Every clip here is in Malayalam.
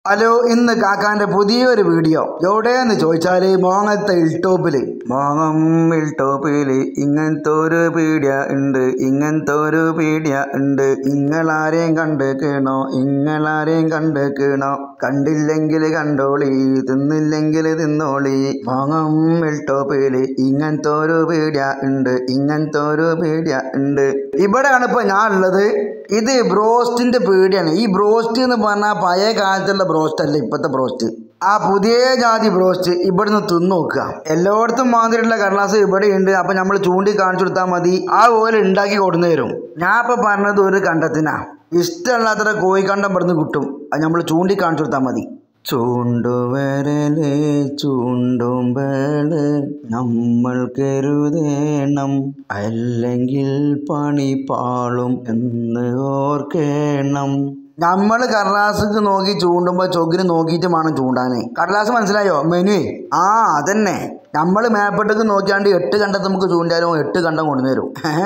ഹലോ ഇന്ന് കാക്കാന്റെ പുതിയൊരു വീഡിയോ എവിടെയെന്ന് ചോദിച്ചാല് മോങ്ങത്തെ ഇൽട്ടോപ്പില് മോങ്ങം ഇൽട്ടോപ്പില് ഇങ്ങനത്തെ ഒരു പീഡിയ ഉണ്ട് ഇങ്ങനത്തെ ഒരു പീഡിയ ഉണ്ട് ഇങ്ങളാരെയും കണ്ട് കേണോ ഇങ്ങളാരെയും കണ്ട് കേണോ കണ്ടില്ലെങ്കിൽ കണ്ടോളി തിന്നില്ലെങ്കിൽ തിന്നോളി മോങ്ങം ഇൽട്ടോപ്പില് ഇങ്ങനത്തെ ഒരു പീഡിയ ഉണ്ട് ഇങ്ങനത്തെ ഒരു പീഡിയ ഉണ്ട് ഇവിടെയാണ് ഇപ്പൊ ഞാൻ ഉള്ളത് ഇത് ബ്രോസ്റ്റിന്റെ പേടിയാണ് ഈ ബ്രോസ്റ്റ് എന്ന് പറഞ്ഞാൽ പഴയ കാലത്തുള്ള ബ്രോസ്റ്റ് അല്ല ഇപ്പോഴത്തെ ബ്രോസ്റ്റ് ആ പുതിയ ജാതി ബ്രോസ്റ്റ് ഇവിടുന്ന് തിന്നു നോക്കുക എല്ലായിടത്തും മാതിരിയുള്ള കടലാസ് ഇവിടെ ഉണ്ട് അപ്പൊ നമ്മൾ ചൂണ്ടി കാണിച്ചു കൊടുത്താൽ മതി ആ പോലെ ഉണ്ടാക്കി കൊടുന്നു തരും ഞാൻ ഇപ്പൊ പറഞ്ഞത് ഒരു കണ്ടത്തിനാ ഇഷ്ടമല്ലാത്ത കോഴിക്കണ്ടം ഇവിടുന്ന് കിട്ടും അത് നമ്മൾ ചൂണ്ടി കാണിച്ചു കൊടുത്താൽ മതി ചൂണ്ടുവരല് ചൂണ്ടുമ്പേള് നമ്മൾ കരുതേണം അല്ലെങ്കിൽ പണി പാളും എന്ന് ഓർക്കേണം നമ്മൾ കടലാസ് നോക്കി ചൂണ്ടുമ്പോൾ ചൊകിന് നോക്കിയിട്ട് വേണം ചൂണ്ടാന് കടലാസ് മനസ്സിലായോ മെനുവേ ആ അതന്നെ നമ്മൾ മേപ്പട്ടേക്ക് നോക്കിയാണ്ട് എട്ട് കണ്ടത്ത് നമുക്ക് ചൂണ്ടിയാലും എട്ട് കണ്ടം കൊണ്ടുവരും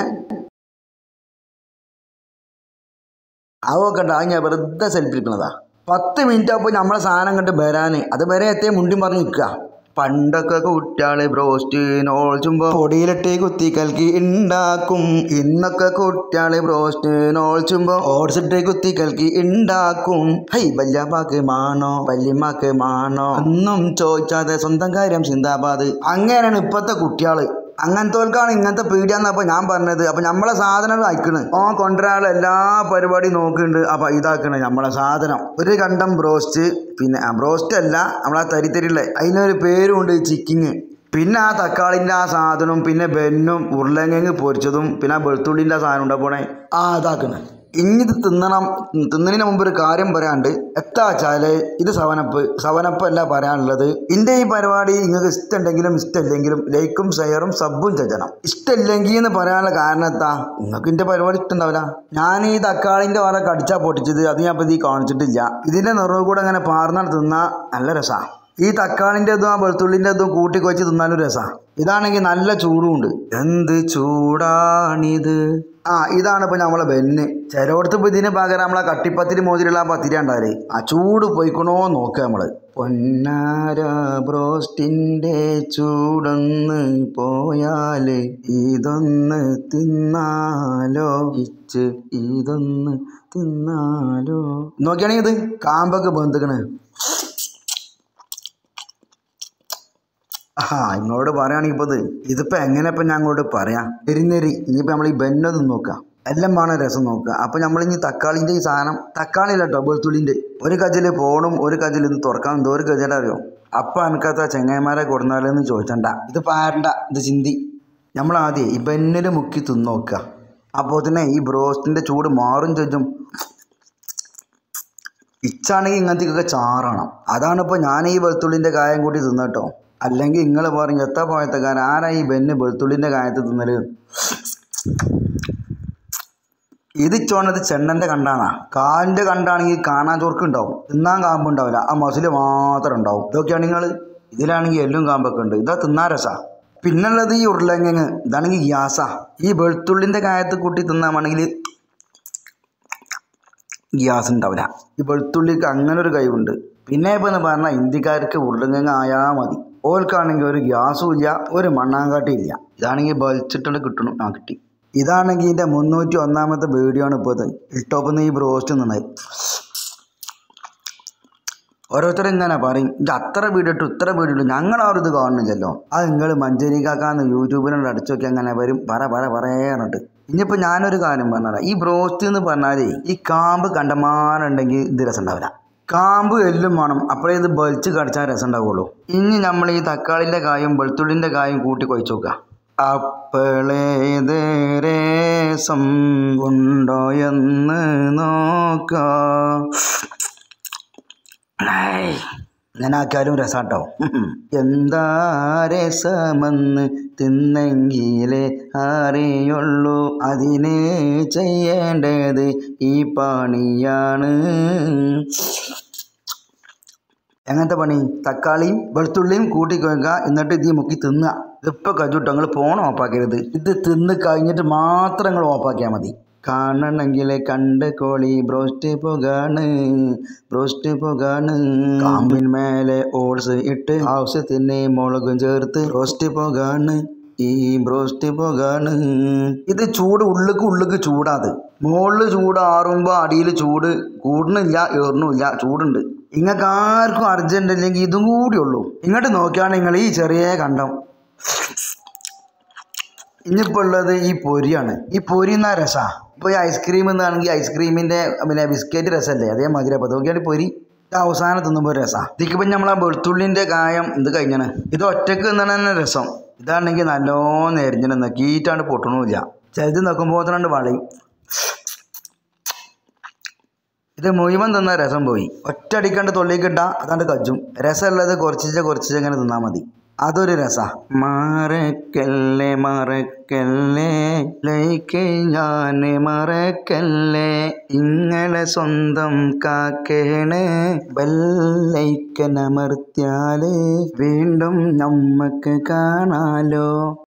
അവക്കണ്ട അത് ഞാൻ വെറുതെ സെൽഫി എടുക്കണതാ പത്ത് മിനിറ്റ് ആകുമ്പോൾ നമ്മളെ സാധനം കണ്ട് വരാന് അത് വരെ എത്തേ മുണ്ടിയും പറഞ്ഞ് നിൽക്കുക പണ്ടൊക്കെ കുട്ടിയാള് ബ്രോസ്റ്റ് നോൾച്ചുമ്പോ പൊടിയിലിട്ട് കുത്തി കലക്കി ഉണ്ടാക്കും ഇന്നൊക്കെ കുട്ടിയാള് ബ്രോസ്റ്റ് നോൾച്ചുമ്പോ ഓട്സ് ഇട്ട് കുത്തി കലക്കി ഉണ്ടാക്കും ഹൈ വല്യപ്പാക്ക് മാണോ വല്യമ്മക്ക് മാണോ ഒന്നും ചോദിച്ചാതെ സ്വന്തം കാര്യം സിന്ദാബാദ് അങ്ങനെയാണ് ഇപ്പത്തെ കുട്ടിയാള് അങ്ങനത്തോൽക്കാണ് ഇങ്ങനത്തെ പീടിയാന്നപ്പോ ഞാൻ പറഞ്ഞത് അപ്പൊ നമ്മളെ സാധനം അയക്കണ് ഓ കൊണ്ടുവരാനുള്ള എല്ലാ പരിപാടിയും നോക്കുന്നുണ്ട് അപ്പൊ ഇതാക്കണ് നമ്മളെ സാധനം ഒരു കണ്ടം ബ്രോസ്റ്റ് പിന്നെ ആ ബ്രോസ്റ്റ് അല്ല നമ്മളാ തരിത്തരില്ലേ അതിനൊരു പേരുണ്ട് ചിക്കിങ് പിന്നെ ആ തക്കാളിൻ്റെ ആ സാധനവും പിന്നെ ബെന്നും ഉരുളങ്കിഴങ്ങ് പൊരിച്ചതും പിന്നെ ആ വെളുത്തുള്ളിൻ്റെ ആ സാധനം ഉണ്ടാ പോണേ ആ ഇതാക്കണ് ഇനി ഇത് തിന്നണം തിന്നതിന് മുമ്പ് ഒരു കാര്യം പറയാണ്ട് എത്താ വെച്ചാല് ഇത് സവനപ്പ് സവനപ്പ് അല്ല പറയാനുള്ളത് ഇന്റെ ഈ പരിപാടി നിങ്ങൾക്ക് ഇഷ്ടമുണ്ടെങ്കിലും ഇഷ്ടമില്ലെങ്കിലും ലൈക്കും ഷെയറും സബും ചെയ്യണം ഇഷ്ടമില്ലെങ്കിൽ എന്ന് പറയാനുള്ള കാരണം എത്താ നിങ്ങൾക്ക് ഇന്റെ പരിപാടി ഇഷ്ടമുണ്ടാവില്ല ഞാൻ ഈ തക്കാളിന്റെ വറ കടിച്ചാ പൊട്ടിച്ചത് അത് ഞാൻ ഇപ്പൊ ഈ കാണിച്ചിട്ടില്ല ഇതിന്റെ നിറവ് കൂടെ അങ്ങനെ പാർന്നാണ് തിന്നാ നല്ല രസാ ഈ തക്കാളിൻ്റെ ഇതും ആ വെളുത്തുള്ളിൻ്റെ ഇതും കൂട്ടി കൊച്ച് തിന്നാലും രസാ ഇതാണെങ്കിൽ നല്ല ചൂടുമുണ്ട് എന്ത് ചൂടാണിത് ആ ഇതാണ് ഇപ്പൊ നമ്മളെ ബെന്ന് ചിലയിടത്ത് ഇപ്പൊ ഇതിന് പകരം നമ്മളെ കട്ടിപ്പത്തിരി മോതിരിയുള്ള ആ പത്തിരി ഉണ്ടാല് ആ ചൂട് പോയിക്കണോ നോക്കുക നമ്മള് പൊന്നാര ബ്രോസ്റ്റിന്റെ ചൂടൊന്ന് പോയാല് ഇതൊന്ന് തിന്നാലോ ഇച്ച് ഇതൊന്ന് തിന്നാലോ നോക്കിയാണെങ്കിൽ ഇത് കാമ്പൊക്കെ ബന്ധുക്കണ് ആ ഇങ്ങോട്ട് പറയുകയാണെങ്കിൽ ഇപ്പോൾ ഇത് ഇതിപ്പോൾ എങ്ങനെ ഇപ്പം ഞാൻ അങ്ങോട്ട് പറയാം എരിനെരി ഇനിയിപ്പോൾ നമ്മൾ ഈ ബെന്നത് നോക്കാം എല്ലാം വേണം രസം നോക്കുക അപ്പോൾ നമ്മൾ ഇനി തക്കാളിൻ്റെ ഈ സാധനം തക്കാളി അല്ല കേട്ടോ വെളുത്തുള്ളിൻ്റെ ഒരു കജിൽ പോണും ഒരു കജിൽ ഇത് തുറക്കാൻ എന്തോ ഒരു കജിയുടെ അറിയോ അപ്പം എനിക്കത്ത ചെങ്ങന്മാരെ കൊടുന്നാലെന്ന് ചോദിച്ചണ്ട ഇത് പാരണ്ട ഇത് ചിന്തി നമ്മൾ ആദ്യം ഈ ബെന്നിൽ മുക്കി തിന്ന് നോക്കുക അപ്പോൾ തന്നെ ഈ ബ്രോസ്റ്റിൻ്റെ ചൂട് മാറും ചോദിച്ചും ഇച്ചാണെങ്കിൽ ഇങ്ങനത്തേക്കൊക്കെ ചാറണം അതാണ് ഇപ്പോൾ ഞാൻ ഈ വെളുത്തുള്ളിൻ്റെ കായം കൂട്ടി തിന്നട്ടോ അല്ലെങ്കിൽ നിങ്ങൾ പറയും എത്ര പോയത്തക്കാരൻ ആരാ ഈ ബെന്ന് വെളുത്തുള്ളിൻ്റെ കായത്ത് തിന്നല് ഇത് ചോണത് ചെണ്ണൻ്റെ കണ്ടാണാ കാലിൻ്റെ കണ്ടാണെങ്കിൽ കാണാൻ ചോർക്കുണ്ടാവും തിന്നാൻ കാമ്പുണ്ടാവില്ല ആ മസിൽ മാത്രം ഉണ്ടാവും ഇതൊക്കെയാണ് നിങ്ങൾ ഇതിലാണെങ്കിൽ എല്ലും കാമ്പൊക്കെ ഉണ്ട് ഇതാ തിന്നാൻ രസാ പിന്നുള്ളത് ഈ ഉരുളങ്ങങ്ങ് ഇതാണെങ്കിൽ ഗ്യാസാ ഈ വെളുത്തുള്ളിൻ്റെ കായത്ത് കൂട്ടി തിന്നാണെങ്കിൽ ഗ്യാസ് ഉണ്ടാവില്ല ഈ വെളുത്തുള്ളിക്ക് അങ്ങനെ ഒരു കഴിവുണ്ട് പിന്നെ ഇപ്പം എന്ന് പറഞ്ഞാൽ ഇന്ത്യക്കാർക്ക് ഉരുളങ്ങങ്ങ ആയാൽ മതി ഓൽക്കാണെങ്കിൽ ഒരു ഗ്യാസും ഇല്ല ഒരു മണ്ണാങ്കാട്ടി ഇല്ല ഇതാണെങ്കിൽ ബലിച്ചിട്ടുണ്ട് കിട്ടണം ആ കിട്ടി ഇതാണെങ്കിൽ ഇതിൻ്റെ മുന്നൂറ്റി ഒന്നാമത്തെ വീഡിയോ ആണ് ഇപ്പോൾ ഇത് ഇട്ടോപ്പിൽ നിന്ന് ഈ ബ്രോസ്റ്റ് നിന്നത് ഓരോരുത്തരും ഇങ്ങനെ പറയും ഇത് അത്ര വീഡിയോ ഇട്ടു ഇത്ര വീഡിയോ ഇട്ടു ഞങ്ങൾ ആരും ഇത് കാണുന്നില്ലല്ലോ അത് നിങ്ങൾ മഞ്ചേരി കാക്കാന്ന് യൂട്യൂബിനോട് അടിച്ചു നോക്കി അങ്ങനെ വരും പറ പറ പറയാറുണ്ട് ഇനിയിപ്പോൾ ഞാനൊരു കാര്യം പറഞ്ഞാൽ ഈ ബ്രോസ്റ്റ് എന്ന് പറഞ്ഞാലേ ഈ കാമ്പ് കണ്ടമാനുണ്ടെങ്കിൽ ഇത് രസം ഉണ്ടാവില്ല കാമ്പ് എല്ലും വേണം അപ്പോഴേ ഇത് ബലിച്ച് കടിച്ചാൽ രസം ഉണ്ടാവുള്ളൂ ഇനി നമ്മൾ ഈ തക്കാളിൻ്റെ കായും വെളുത്തുള്ളിൻ്റെ കായും കൂട്ടി കൊഴിച്ചു നോക്കുക അപ്പോളേത് രസം ഉണ്ടോ എന്ന് നോക്കാം ഇങ്ങനെ ആക്കിയാലും രസാട്ടോ എന്താ രസമെന്ന് തിന്നെങ്കിലേ അറിയുള്ളൂ അതിന് ചെയ്യേണ്ടത് ഈ പണിയാണ് എങ്ങനത്തെ പണി തക്കാളിയും വെളുത്തുള്ളിയും കൂട്ടി കൊയ്ക്കുക എന്നിട്ട് ഇത് മുക്കി തിന്നുക ഇതിപ്പോൾ കജുട്ടോ നിങ്ങൾ ഫോൺ ഓഫാക്കരുത് ഇത് തിന്ന് കഴിഞ്ഞിട്ട് മാത്രം നിങ്ങൾ ഓഫാക്കിയാൽ മതി കാണണമെങ്കിൽ കണ്ട് കോളി ബ്രോസ്റ്റ് പോകാണ് ബ്രോസ്റ്റ് പോകാണ് കാമ്പിൻ മേലെ ഓട്സ് ഇട്ട് ആവശ്യത്തിന് മുളകും ചേർത്ത് ബ്രോസ്റ്റ് പോകാണ് ഈ ബ്രോസ്റ്റ് പോകാണ് ഇത് ചൂട് ഉള്ളുക്ക് ഉള്ളുക്ക് ചൂടാത് മുകളിൽ ചൂട് ആറുമ്പോൾ അടിയിൽ ചൂട് കൂടുന്നില്ല ഏറണില്ല ചൂടുണ്ട് നിങ്ങൾക്ക് ആർക്കും അർജന്റ് ഇല്ലെങ്കിൽ ഇതും കൂടി ഉള്ളൂ ഇങ്ങോട്ട് നോക്കിയാണ് നിങ്ങൾ ഈ ചെറിയ കണ്ടം ഇനിയിപ്പോൾ ഉള്ളത് ഈ പൊരിയാണ് ഈ പൊരി എന്നാ രസാ ഇപ്പോൾ ഈ ഐസ്ക്രീം എന്നാണെങ്കിൽ ഐസ്ക്രീമിൻ്റെ പിന്നെ ബിസ്ക്കറ്റ് രസമല്ലേ അതേമാതിരി അപ്പോൾ നോക്കിയാൽ പൊരി ഇത് അവസാനം തിന്നുമ്പോൾ രസാ ഇതിക്കിപ്പം നമ്മളെ വെളുത്തുള്ളിൻ്റെ കായം ഇത് കഴിഞ്ഞാണ് ഇത് ഒറ്റക്ക് തിന്നണ തന്നെ രസം ഇതാണെങ്കിൽ നല്ലോണം എരിഞ്ഞിട്ട് നക്കീറ്റാണ്ട് പൊട്ടണമില്ല ചിലത് നോക്കുമ്പോൾ തന്നെ വളയും ഇത് മുഴുവൻ തിന്ന രസം പോയി ഒറ്റയടിക്കണ്ട് തൊള്ളിക്കിട്ട അതാണ്ട് കജ്ജും രസമുള്ളത് കുറച്ചിച്ച് കുറച്ചിച്ച് ഇങ്ങനെ തിന്നാൽ മതി അതൊരു രസാ മറക്കല്ലേ മറക്കല്ലേ ലൈക്ക് ഞാൻ മറക്കല്ലേ ഇങ്ങളെ സ്വന്തം കാക്കേണ് ബെല്ലൈക്കനമർത്തിയാല് വീണ്ടും നമ്മക്ക് കാണാലോ